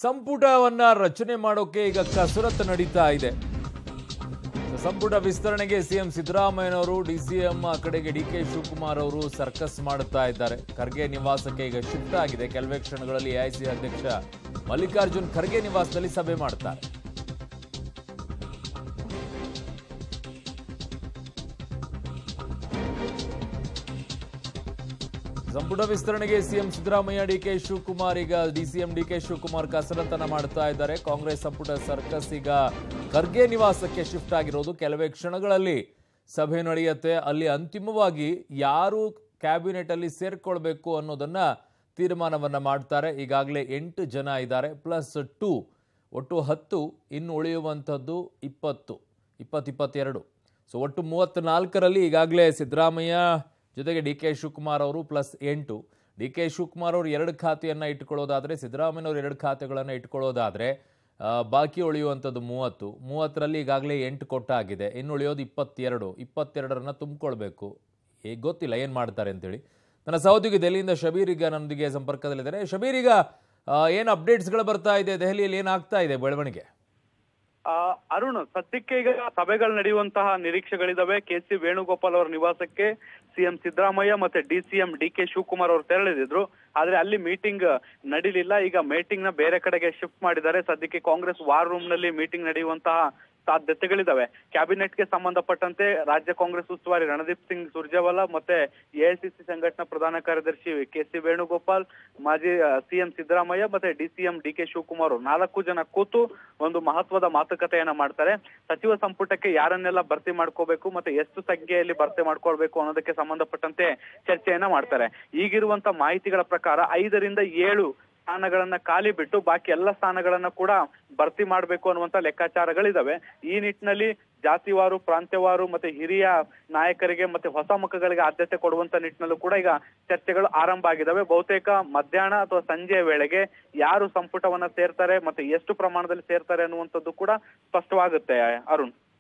ಸಂಪುಟವನ್ನ ರಚನೆ ಮಾಡೋಕೆ ಈಗ ಕಸರತ್ತು ನಡೀತಾ ಇದೆ ಸಂಪುಟ ವಿಸ್ತರಣೆಗೆ ಸಿಎಂ ಸಿದ್ದರಾಮಯ್ಯನವರು ಡಿಸಿಎಂ ಆ ಕಡೆಗೆ ಡಿ ಕೆ ಶಿವಕುಮಾರ್ ಅವರು ಸರ್ಕಸ್ ಮಾಡುತ್ತಾ ಇದ್ದಾರೆ ಖರ್ಗೆ ನಿವಾಸಕ್ಕೆ ಈಗ ಶಿಫ್ಟ್ ಆಗಿದೆ ಕೆಲವೇ ಕ್ಷಣಗಳಲ್ಲಿ ಎಐಸಿ ಅಧ್ಯಕ್ಷ ಮಲ್ಲಿಕಾರ್ಜುನ್ ಖರ್ಗೆ ನಿವಾಸದಲ್ಲಿ ಸಭೆ ಮಾಡ್ತಾರೆ ಸಂಪುಟ ವಿಸ್ತರಣೆಗೆ ಸಿಎಂ ಸಿದ್ದರಾಮಯ್ಯ ಡಿಕೆ ಶಿವಕುಮಾರ್ ಈಗ ಡಿಸಿಎಂ ಡಿಕೆ ಶಿವಕುಮಾರ್ ಕಸರತ್ತನ್ನ ಮಾಡ್ತಾ ಇದ್ದಾರೆ ಕಾಂಗ್ರೆಸ್ ಸಂಪುಟ ಸರ್ಕಸ್ ಈಗ ಖರ್ಗೆ ನಿವಾಸಕ್ಕೆ ಶಿಫ್ಟ್ ಆಗಿರೋದು ಕೆಲವೇ ಕ್ಷಣಗಳಲ್ಲಿ ಸಭೆ ನಡೆಯುತ್ತೆ ಅಲ್ಲಿ ಅಂತಿಮವಾಗಿ ಯಾರು ಕ್ಯಾಬಿನೆಟ್ ಅಲ್ಲಿ ಸೇರ್ಕೊಳ್ಬೇಕು ಅನ್ನೋದನ್ನ ತೀರ್ಮಾನವನ್ನ ಮಾಡ್ತಾರೆ ಈಗಾಗಲೇ ಎಂಟು ಜನ ಇದ್ದಾರೆ ಪ್ಲಸ್ ಟೂ ಒಟ್ಟು ಹತ್ತು ಇನ್ನು ಉಳಿಯುವಂಥದ್ದು ಇಪ್ಪತ್ತು ಇಪ್ಪತ್ತು ಇಪ್ಪತ್ತೆರಡು ಸೊ ಒಟ್ಟು ಮೂವತ್ತ್ನಾಲ್ಕರಲ್ಲಿ ಈಗಾಗಲೇ ಸಿದ್ದರಾಮಯ್ಯ ಜೊತೆಗೆ ಡಿ ಕೆ ಶಿವಕುಮಾರ್ ಅವರು ಪ್ಲಸ್ ಎಂಟು ಡಿ ಕೆ ಶಿವಕುಮಾರ್ ಅವರು ಎರಡು ಖಾತೆಯನ್ನು ಇಟ್ಕೊಳ್ಳೋದಾದರೆ ಸಿದ್ದರಾಮಯ್ಯನವರು ಎರಡು ಖಾತೆಗಳನ್ನು ಇಟ್ಕೊಳ್ಳೋದಾದರೆ ಆ, ಬಾಕಿ ಉಳಿಯುವಂಥದ್ದು ಮೂವತ್ತು ಮೂವತ್ತರಲ್ಲಿ ಈಗಾಗಲೇ ಎಂಟು ಕೊಟ್ಟಾಗಿದೆ ಇನ್ನು ಉಳಿಯೋದು ಇಪ್ಪತ್ತೆರಡು ಇಪ್ಪತ್ತೆರಡರನ್ನ ತುಂಬಿಕೊಳ್ಬೇಕು ಈಗ ಗೊತ್ತಿಲ್ಲ ಏನು ಮಾಡ್ತಾರೆ ಅಂತೇಳಿ ನನ್ನ ಸಹೋದ್ಯೋಗಿ ದೆಹಲಿಯಿಂದ ಶಬೀರ್ ಈಗ ನನ್ನೊಂದಿಗೆ ಸಂಪರ್ಕದಲ್ಲಿದ್ದಾರೆ ಶಬೀರ್ ಈಗ ಏನು ಅಪ್ಡೇಟ್ಸ್ಗಳು ಬರ್ತಾ ಇದೆ ದೆಹಲಿಯಲ್ಲಿ ಏನಾಗ್ತಾ ಇದೆ ಬೆಳವಣಿಗೆ ಆ, ಅರುಣ್ ಸದ್ಯಕ್ಕೆ ಈಗ ಸಭೆಗಳು ನಡೆಯುವಂತಹ ನಿರೀಕ್ಷೆಗಳಿದಾವೆ ಕೆ ಸಿ ವೇಣುಗೋಪಾಲ್ ಅವರ ನಿವಾಸಕ್ಕೆ ಸಿಎಂ ಸಿದ್ದರಾಮಯ್ಯ ಮತ್ತೆ D CM D K Shivakumar ಅವರು ತೆರಳಿದ್ರು ಆದ್ರೆ ಅಲ್ಲಿ ಮೀಟಿಂಗ್ ನಡೀಲಿಲ್ಲ ಈಗ ಮೀಟಿಂಗ್ ನ ಬೇರೆ ಕಡೆಗೆ ಶಿಫ್ಟ್ ಮಾಡಿದ್ದಾರೆ ಸದ್ಯಕ್ಕೆ ಕಾಂಗ್ರೆಸ್ ವಾರ್ ರೂಮ್ ನಲ್ಲಿ ಮೀಟಿಂಗ್ ನಡೆಯುವಂತಹ ಸಾಧ್ಯತೆಗಳಿದಾವೆ ಕ್ಯಾಬಿನೆಟ್ಗೆ ಸಂಬಂಧಪಟ್ಟಂತೆ ರಾಜ್ಯ ಕಾಂಗ್ರೆಸ್ ಉಸ್ತುವಾರಿ ರಣದೀಪ್ ಸಿಂಗ್ ಸುರ್ಜೇವಾಲಾ ಮತ್ತೆ ಎಐಸಿಸಿ ಸಂಘಟನಾ ಪ್ರಧಾನ ಕಾರ್ಯದರ್ಶಿ ಕೆ ಸಿ ವೇಣುಗೋಪಾಲ್ ಮಾಜಿ ಸಿಎಂ ಸಿದ್ದರಾಮಯ್ಯ ಮತ್ತೆ ಡಿಸಿಎಂ ಡಿ ಕೆ ಶಿವಕುಮಾರ್ ಅವ್ರು ನಾಲ್ಕು ಜನ ಕೂತು ಒಂದು ಮಹತ್ವದ ಮಾತುಕತೆಯನ್ನ ಮಾಡ್ತಾರೆ ಸಚಿವ ಸಂಪುಟಕ್ಕೆ ಯಾರನ್ನೆಲ್ಲ ಭರ್ತಿ ಮಾಡ್ಕೋಬೇಕು ಮತ್ತೆ ಎಷ್ಟು ಸಂಖ್ಯೆಯಲ್ಲಿ ಭರ್ತಿ ಮಾಡ್ಕೊಳ್ಬೇಕು ಅನ್ನೋದಕ್ಕೆ ಸಂಬಂಧಪಟ್ಟಂತೆ ಚರ್ಚೆಯನ್ನ ಮಾಡ್ತಾರೆ ಈಗಿರುವಂತ ಮಾಹಿತಿಗಳ ಪ್ರಕಾರ ಐದರಿಂದ ಏಳು ಸ್ಥಾನಗಳನ್ನ ಖಾಲಿ ಬಿಟ್ಟು ಬಾಕಿ ಎಲ್ಲ ಸ್ಥಾನಗಳನ್ನ ಕೂಡ ಭರ್ತಿ ಮಾಡಬೇಕು ಅನ್ನುವಂತ ಲೆಕ್ಕಾಚಾರಗಳಿದಾವೆ ಈ ನಿಟ್ಟಿನಲ್ಲಿ ಜಾತಿವಾರು ಪ್ರಾಂತ್ಯವಾರು ಮತ್ತೆ ಹಿರಿಯ ನಾಯಕರಿಗೆ ಮತ್ತೆ ಹೊಸ ಮುಖಗಳಿಗೆ ಆದ್ಯತೆ ಕೊಡುವಂತ ನಿಟ್ಟಿನಲ್ಲೂ ಕೂಡ ಈಗ ಚರ್ಚೆಗಳು ಆರಂಭ ಆಗಿದಾವೆ ಬಹುತೇಕ ಮಧ್ಯಾಹ್ನ ಅಥವಾ ಸಂಜೆಯ ವೇಳೆಗೆ ಯಾರು ಸಂಪುಟವನ್ನ ಸೇರ್ತಾರೆ ಮತ್ತೆ ಎಷ್ಟು ಪ್ರಮಾಣದಲ್ಲಿ ಸೇರ್ತಾರೆ ಅನ್ನುವಂಥದ್ದು ಕೂಡ ಸ್ಪಷ್ಟವಾಗುತ್ತೆ ಅರುಣ್